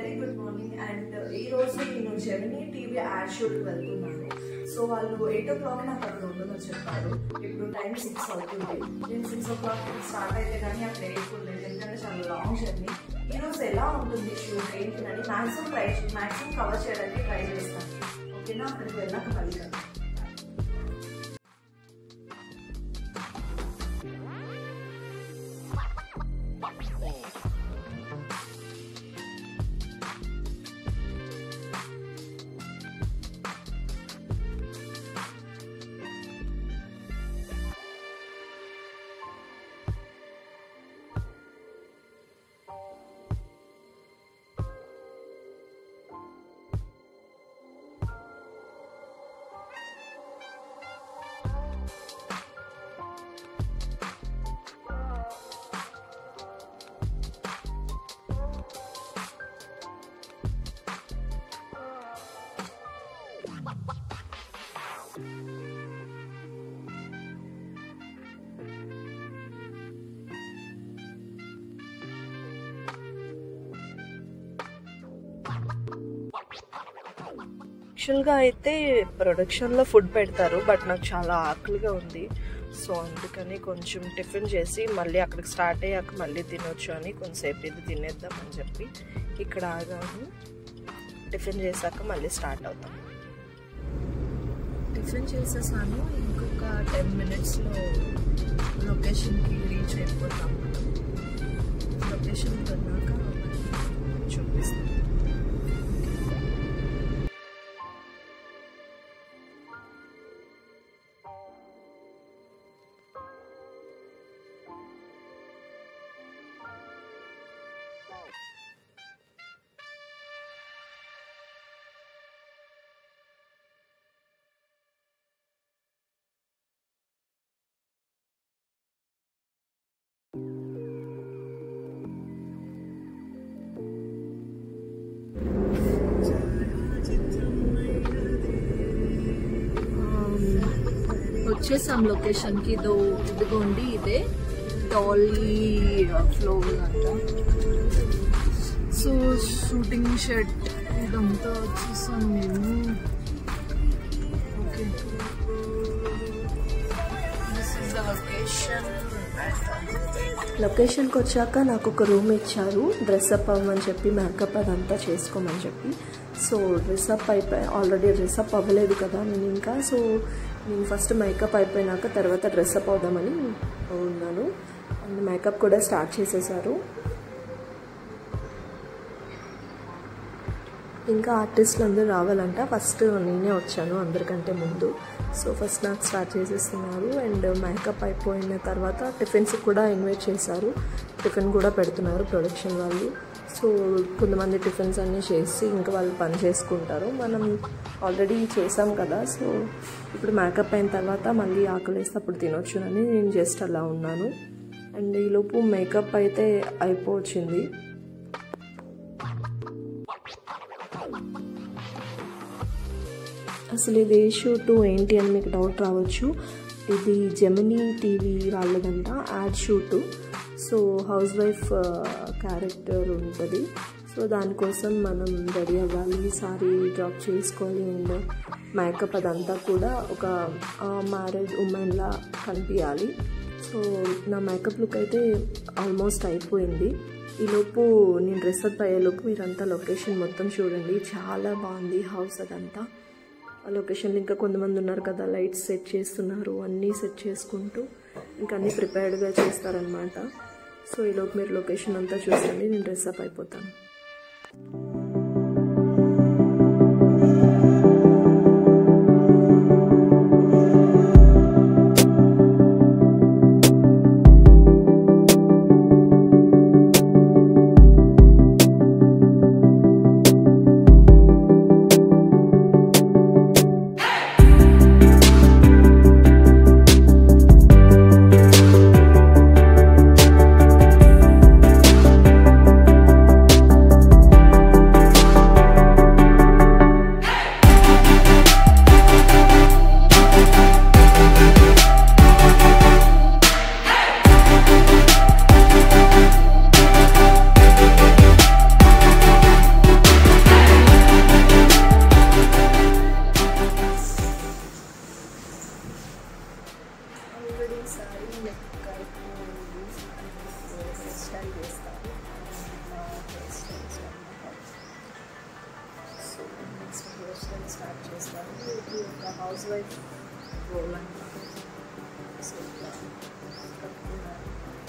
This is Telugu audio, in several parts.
వెరీ గుడ్ మార్నింగ్ అండ్ ఈ రోజు నేను జెమినీ టీవీ యాడ్ షూట్కి వెళ్తున్నాను సో వాళ్ళు ఎయిట్ ఓ క్లాక్ నాకు అక్కడ ఉండమని చెప్పారు ఇప్పుడు టైం సిక్స్ అవుతుంది నేను సిక్స్ ఓ క్లాక్ స్టార్ట్ అయితే కానీ అక్కడ వేయకూడలేదు ఎందుకంటే చాలా లాంగ్ జర్నీ ఈ రోజు ఎలా ఉంటుంది షూట్ ఏంటిదని మ్యాక్సిమం ట్రై మ్యాక్సిమం కవర్ చేయడానికి ట్రై చేస్తాను ఓకేనా అక్కడికి వెళ్ళాక మళ్ళీ కలుద్దాం. యాక్చువల్గా అయితే ప్రొడక్షన్లో ఫుడ్ పెడతారు బట్ నాకు చాలా ఆకలిగా ఉంది సో అందుకని కొంచెం టిఫిన్ చేసి మళ్ళీ అక్కడికి స్టార్ట్ అయ్యాక మళ్ళీ తినొచ్చు అని కొంతసేపు ఇది తినేద్దామని చెప్పి ఇక్కడ ఆగాము టిఫిన్ చేశాక మళ్ళీ స్టార్ట్ అవుతాం టిఫిన్ చేసేసాను ఇంకొక టెన్ మినిట్స్లో లొకేషన్కి రీచ్ అయిపోతాం లొకేషన్కి వెళ్ళాక చూపిస్తాం వచ్చేసాం లొకేషన్ కి ఇదో ఇదిగోండి ఇదే డాలీ ఫ్లోర్ అంట సో షూటింగ్ షెడ్ ఇదంతా వచ్చేసాం మేము okay this is the location లొకేషన్కి వచ్చాక నాకు ఒక రూమ్ ఇచ్చారు డ్రెస్అప్ అవ్వమని చెప్పి మేకప్ అదంతా చేసుకోమని చెప్పి సో డ్రెస్అప్ అయిపోయి ఆల్రెడీ డ్రెస్అప్ అవ్వలేదు కదా నేను ఇంకా సో నేను ఫస్ట్ మేకప్ అయిపోయినాక తర్వాత డ్రెస్అప్ అవుదామని ఉన్నాను అండ్ మేకప్ కూడా స్టార్ట్ చేసేసారు ఇంకా ఆర్టిస్టులు అందరూ రావాలంట ఫస్ట్ నేనే వచ్చాను అందరికంటే ముందు సో ఫస్ట్ నాకు స్టార్ట్ చేసేస్తున్నారు అండ్ మేకప్ అయిపోయిన తర్వాత టిఫిన్స్ కూడా ఇన్వైట్ చేశారు టిఫిన్ కూడా పెడుతున్నారు ప్రొడక్షన్ వాళ్ళు సో కొంతమంది టిఫిన్స్ అన్నీ చేసి ఇంకా వాళ్ళు పని చేసుకుంటారు మనం ఆల్రెడీ చేసాం కదా సో ఇప్పుడు మేకప్ అయిన తర్వాత మళ్ళీ ఆకలేస్తే అప్పుడు తినొచ్చునని నేను జస్ట్ అలా ఉన్నాను అండ్ ఈలోపు మేకప్ అయితే అయిపోవచ్చింది అసలు ఇది ఏ షూటు ఏంటి అని మీకు డౌట్ రావచ్చు ఇది జెమినీ టీవీ వాళ్ళదంట ad shoot so house wife character ఉంటుంది సో దానికోసం మనం రెడీ అవ్వాలి సారీ డ్రాప్ చేసుకోవాలి అండ్ మేకప్ అదంతా కూడా ఒక మ్యారేజ్ ఉమెన్లా కనిపించాలి సో నా మేకప్ లుక్ అయితే ఆల్మోస్ట్ అయిపోయింది ఈలోపు నేను డ్రెస్ అప్ అయ్యేలోపు మీరంతా లొకేషన్ మొత్తం చూడండి చాలా బాగుంది హౌస్ అదంతా ఆ లొకేషన్లో ఇంకా కొంతమంది ఉన్నారు కదా లైట్స్ సెట్ చేస్తున్నారు అన్నీ సెట్ చేసుకుంటూ ఇంకా అన్నీ ప్రిపేర్డ్గా చేస్తారనమాట సో ఈలోపు మీరు లొకేషన్ అంతా చూసండి నేను డ్రెస్ అప్ అయిపోతాను ఈ యొక్క హౌస్ వైఫ్ రోల్ అనమాట సో ఇట్లా కట్టుకున్నారు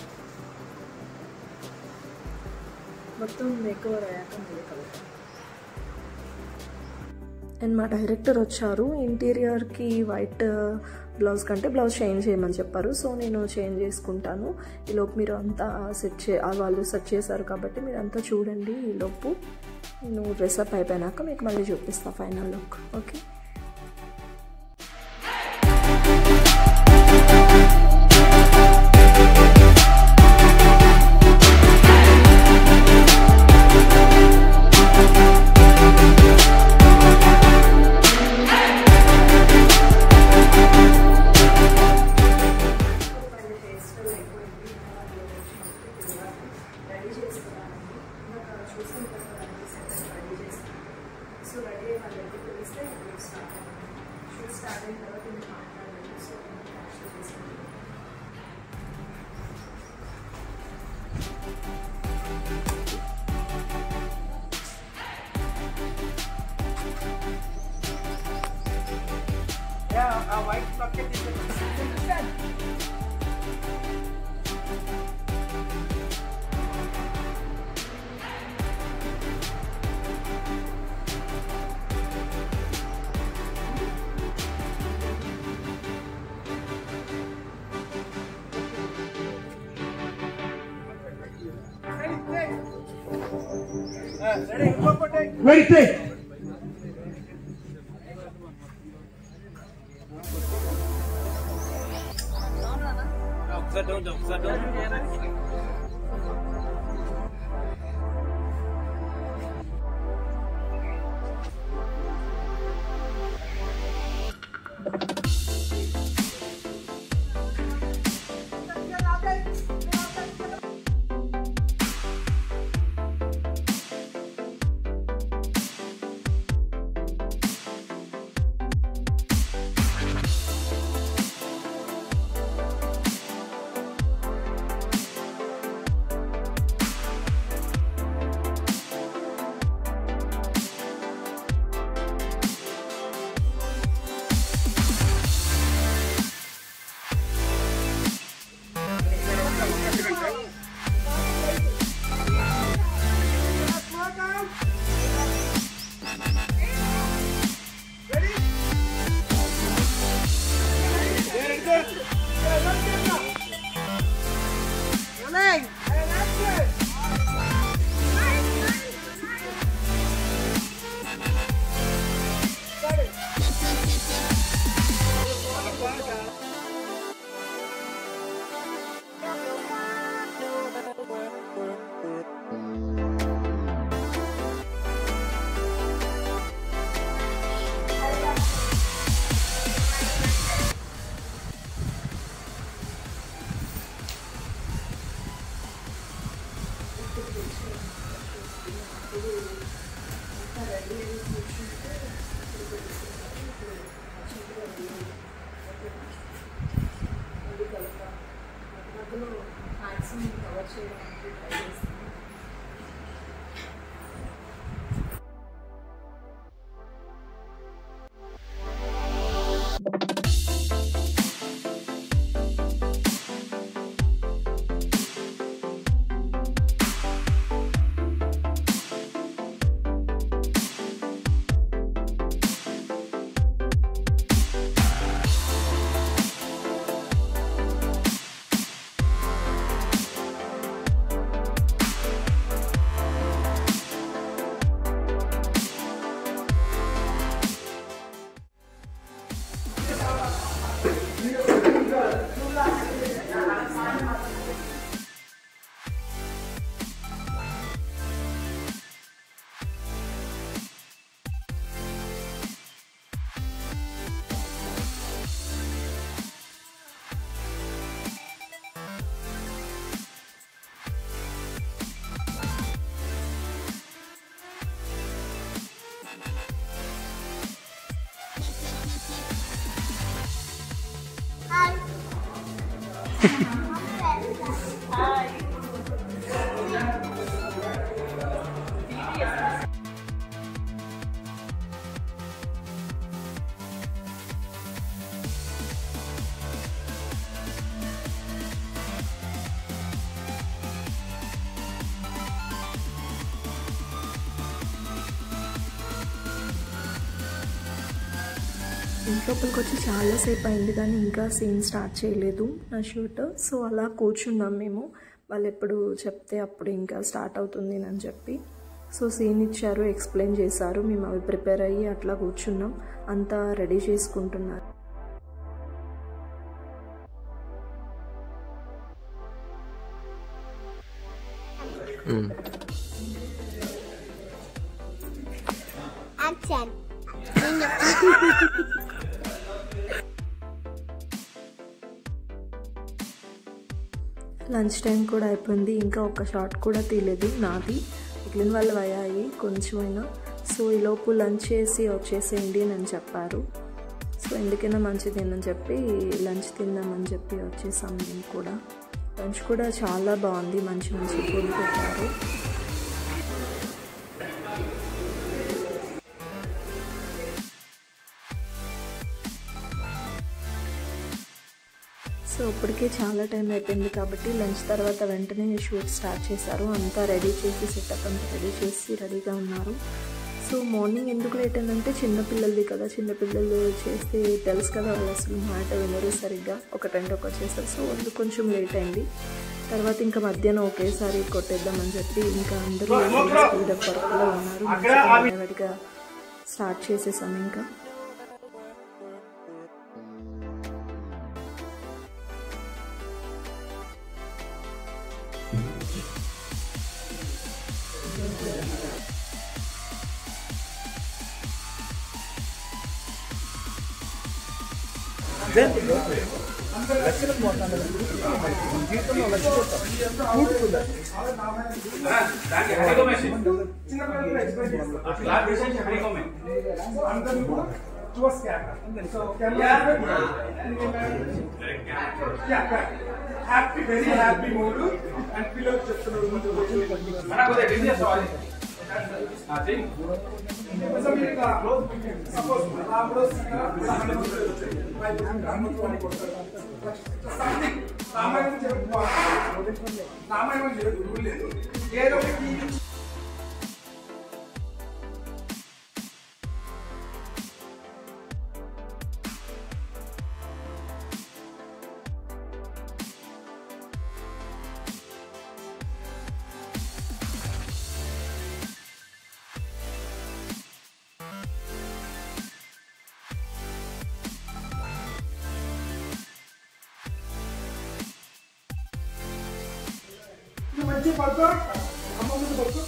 మొత్తం మేకవర్ అయ్యాక మళ్ళీ కలుగుతాం అండ్ మా డైరెక్టర్ వచ్చారు ఇంటీరియర్కి వైట్ బ్లౌజ్ కంటే బ్లౌజ్ చేంజ్ చేయమని చెప్పారు సో నేను చేంజ్ చేసుకుంటాను ఈలోపు మీరు అంతా సెట్ చే ఆ వాళ్ళు సెట్ చేశారు కాబట్టి మీరు అంతా చూడండి ఈలోపు నేను డ్రెస్అప్ అయిపోయినాక మీకు మళ్ళీ చూపిస్తాను ఫైనల్ లుక్ ఓకే రెడీ చేసుకున్నానండి ఇందాక చూసిన రెడీ చేస్తాను సో రెడీ అయ్యి వాళ్ళ దగ్గరికి పిలిస్తే షూట్ స్టార్ట్ అయ్యింది షూట్ స్టార్ట్ అయిన తర్వాత నేను మాట్లాడలేదు సో నేను క్యాన్సిల్ చేశాను Yeah, a white bucket is a Ready, go for it. Ready, take. ఒకసారి డౌన్ ఒకసారి డౌన్ మ్యాక్సిమం కవర్ చేయడానికి ట్రై చేస్తాను ఇంట్లోపలికి వచ్చి చాలాసేపు అయింది కానీ ఇంకా సీన్ స్టార్ట్ చేయలేదు నా షూట్ సో అలా కూర్చున్నాం మేము వాళ్ళు ఎప్పుడు చెప్తే అప్పుడు ఇంకా స్టార్ట్ అవుతుంది అని చెప్పి సో సీన్ ఇచ్చారు ఎక్స్ప్లెయిన్ చేశారు మేము అవి ప్రిపేర్ అయ్యి అట్లా కూర్చున్నాం అంతా రెడీ చేసుకుంటున్నారు Action. లంచ్ టైం కూడా అయిపోయింది ఇంకా ఒక షాట్ కూడా తీయలేదు నాది మిగిలిన వాళ్ళు అయ్యాయి కొంచెమైనా సో ఈలోపు లంచ్ చేసి వచ్చేసేయండి అని చెప్పారు సో ఎందుకైనా మంచిది అని చెప్పి లంచ్ తిందామని చెప్పి వచ్చేసాం మేము కూడా లంచ్ కూడా చాలా బాగుంది మంచి మంచి ఫుడ్ పెట్టారు సో ఇప్పటికే చాలా టైం అయిపోయింది కాబట్టి లంచ్ తర్వాత వెంటనే షూట్ స్టార్ట్ చేశారు అంతా రెడీ చేసి సెటప్ అంతా రెడీ చేసి రెడీగా ఉన్నారు సో మార్నింగ్ ఎందుకు లేట్ అయిందంటే చిన్నపిల్లలది కదా చిన్నపిల్లలు చేస్తే తెలుసు కదా వాళ్ళు అసలు మాట వినరు సరిగ్గా ఒక టెంట్ ఒక చేస్తారు సో అందుకు కొంచెం లేట్ అయింది తర్వాత ఇంకా మధ్యాహ్నం ఒకేసారి కొట్టేద్దామని చెప్పి ఇంకా అందరూ స్పీడ్ అప్ వర్క్లో ఉన్నారు మంచిగా స్టార్ట్ చేసేసాం ఇంకా towards camera. So camera. Yeah, correct. Happy, very happy mood and pillow చెప్తున్నాడు ముందు సో మీరు ఇట్లా సపోజ్ రాముడు సంథింగ్ రామాయణం చెప్పు రామాయణం చెప్పు లేదు ఏదో ఒకటి మంచి పడుకో అమ్మ ముందు పడుకో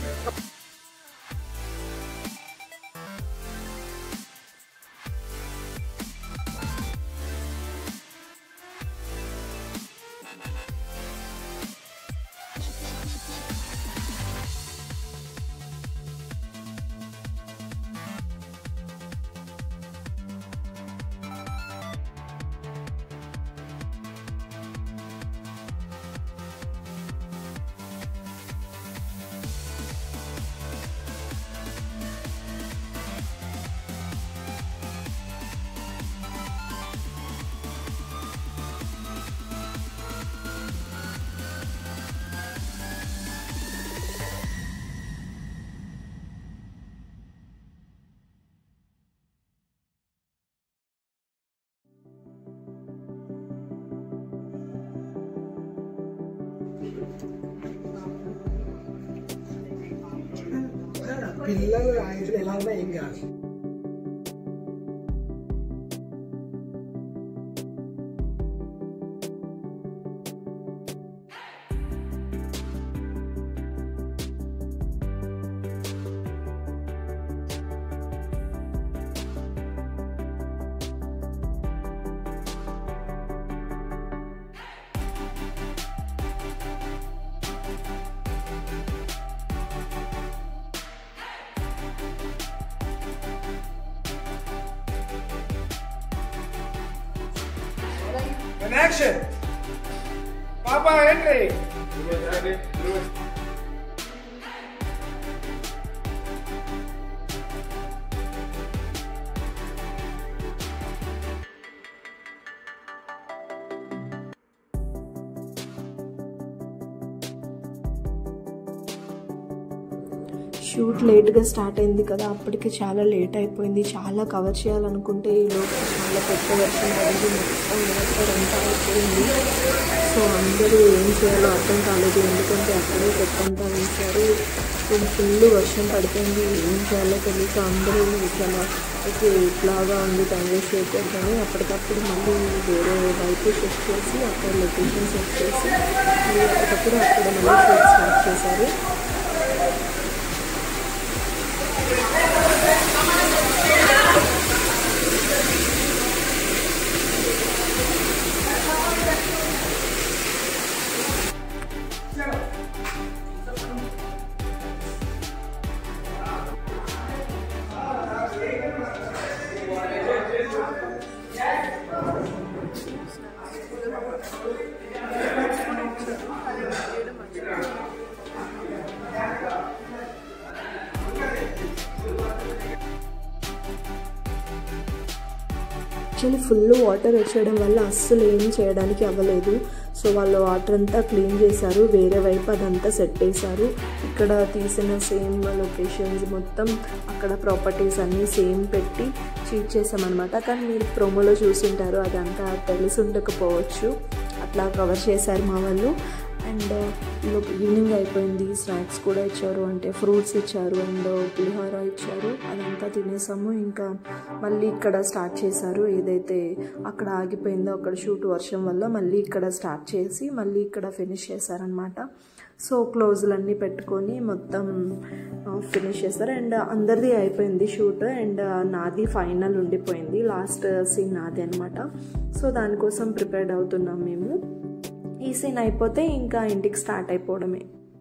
పిల్లలు ఆయన ఎలా ఉన్నా ఏం కాదు And action. Papa, entry. Shoot లేట్గా స్టార్ట్ అయింది కదా అప్పటికి చాలా లేట్ అయిపోయింది చాలా కవర్ చేయాలనుకుంటే ఈ లోపు చాలా పెద్ద వర్షం పడింది మొత్తం వాటర్ అంతా అయిపోయింది సో అందరూ ఏం చేయాలో అర్థం కాలేదు ఎందుకంటే అక్కడే పెద్దంతా వేశారు సో ఫుల్ వర్షం పడిపోయింది ఏం చేయాలో తెలియక అందరూ చాలా ఓకే ఇట్లాగా ఉంది టైం వేస్ట్ చేయకూడదని అప్పటికప్పుడు మళ్ళీ వేరే వైపు షిఫ్ట్ చేసి అక్కడ లొకేషన్ షిఫ్ట్ చేసి మళ్ళీ అప్పటికప్పుడు అక్కడ మళ్ళీ షూట్ స్టార్ట్ చేశారు యాక్చువల్లీ ఫుల్ వాటర్ వచ్చేయడం వల్ల అస్సలు ఏం చేయడానికి అవ్వలేదు సో వాళ్ళు వాటర్ అంతా క్లీన్ చేశారు వేరే వైపు అదంతా సెట్ చేశారు ఇక్కడ తీసిన సేమ్ లొకేషన్స్ మొత్తం అక్కడ ప్రాపర్టీస్ అన్నీ సేమ్ పెట్టి చీట్ చేసామన్నమాట కానీ మీరు ప్రోమోలో చూసుంటారు అదంతా తెలిసి ఉండకపోవచ్చు అట్లా కవర్ చేశారు మా వాళ్ళు అండ్ ఈవినింగ్ అయిపోయింది స్నాక్స్ కూడా ఇచ్చారు అంటే ఫ్రూట్స్ ఇచ్చారు అండ్ పులిహోర ఇచ్చారు అదంతా తినేసాము ఇంకా మళ్ళీ ఇక్కడ స్టార్ట్ చేశారు ఏదైతే అక్కడ ఆగిపోయిందో అక్కడ షూట్ వర్షం వల్ల మళ్ళీ ఇక్కడ స్టార్ట్ చేసి మళ్ళీ ఇక్కడ ఫినిష్ చేశారనమాట సో క్లోజులన్నీ పెట్టుకొని మొత్తం ఫినిష్ చేస్తారు అండ్ అందరిది అయిపోయింది షూట్ అండ్ నాది ఫైనల్ ఉండిపోయింది లాస్ట్ సీన్ నాది అనమాట సో దానికోసం ప్రిపేర్డ్ అవుతున్నాం మేము ఈ సీన్ అయిపోతే ఇంకా ఇంటికి స్టార్ట్ అయిపోవడమే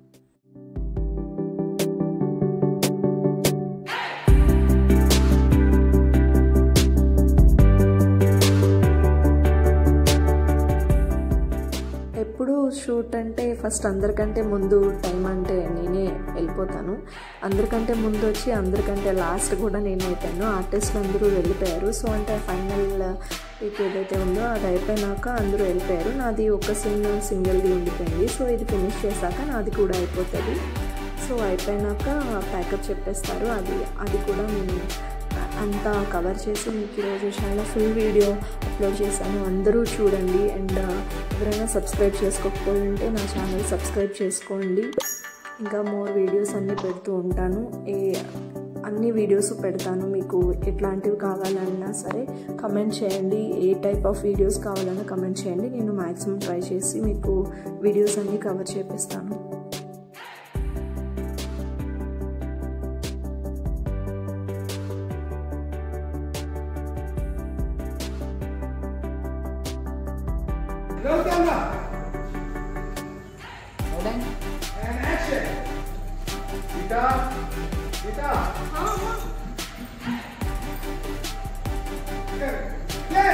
ఎప్పుడు షూట్ అంటే ఫస్ట్ అందరికంటే ముందు టైం అంటే నేనే వెళ్ళిపోతాను అందరికంటే ముందు వచ్చి అందరికంటే లాస్ట్ కూడా నేనే అయిపోయాను ఆర్టిస్టులు అందరూ వెళ్ళిపోయారు సో అంటే ఫైనల్ పీక్ ఏదైతే ఉందో అది అయిపోయినాక అందరూ వెళ్ళిపోయారు నాది ఒక సీన్ సింగిల్ది ఉండిపోయింది సో ఇది ఫినిష్ చేశాక నాది కూడా అయిపోతుంది సో అయిపోయినాక ప్యాకప్ చెప్పేస్తారు అది అది కూడా నేను అంతా కవర్ చేసి మీకు ఈరోజు చాలా ఫుల్ వీడియో అప్లోడ్ చేశాను అందరూ చూడండి అండ్ ఎవరైనా సబ్స్క్రైబ్ చేసుకోకపోయి ఉంటే నా ఛానల్ సబ్స్క్రైబ్ చేసుకోండి ఇంకా మోర్ వీడియోస్ అన్నీ పెడుతూ ఉంటాను ఏ అన్ని వీడియోస్ పెడతాను మీకు ఎట్లాంటివి కావాలన్నా సరే కమెంట్ చేయండి ఏ టైప్ ఆఫ్ వీడియోస్ కావాలన్నా కమెంట్ చేయండి నేను మ్యాక్సిమం ట్రై చేసి మీకు వీడియోస్ అన్నీ కవర్ చేపిస్తాను Welcome. And action. Gita. Gita. Good. Play.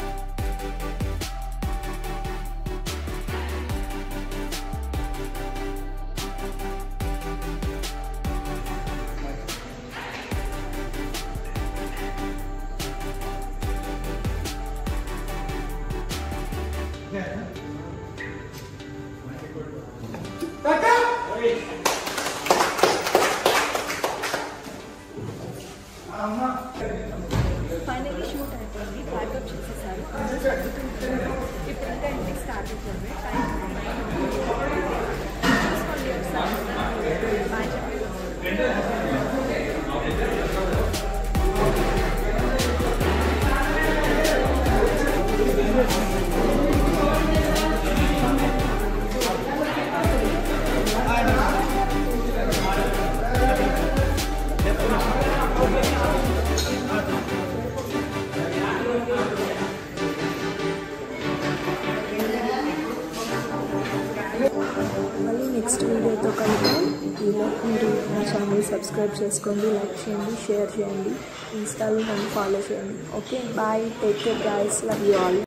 Finally shoot అయిపోయింది ప్యాకప్ చేసేసారు అందరూ చదువుకుంటున్నారు ఇప్పుడు ఇంకా ఇంటికి స్టార్ట్ అయిపోయింది టైం చూసుకోండి ఒకసారి బాయ్ చెప్పండి మళ్ళీ నెక్స్ట్ వీడియోతో కలుద్దాం ఈలో మీరు నా ఛానల్ సబ్స్క్రైబ్ చేసుకోండి లైక్ చేయండి షేర్ చేయండి ఇన్స్టాలో నన్ను ఫాలో చేయండి okay bye take care guys love you all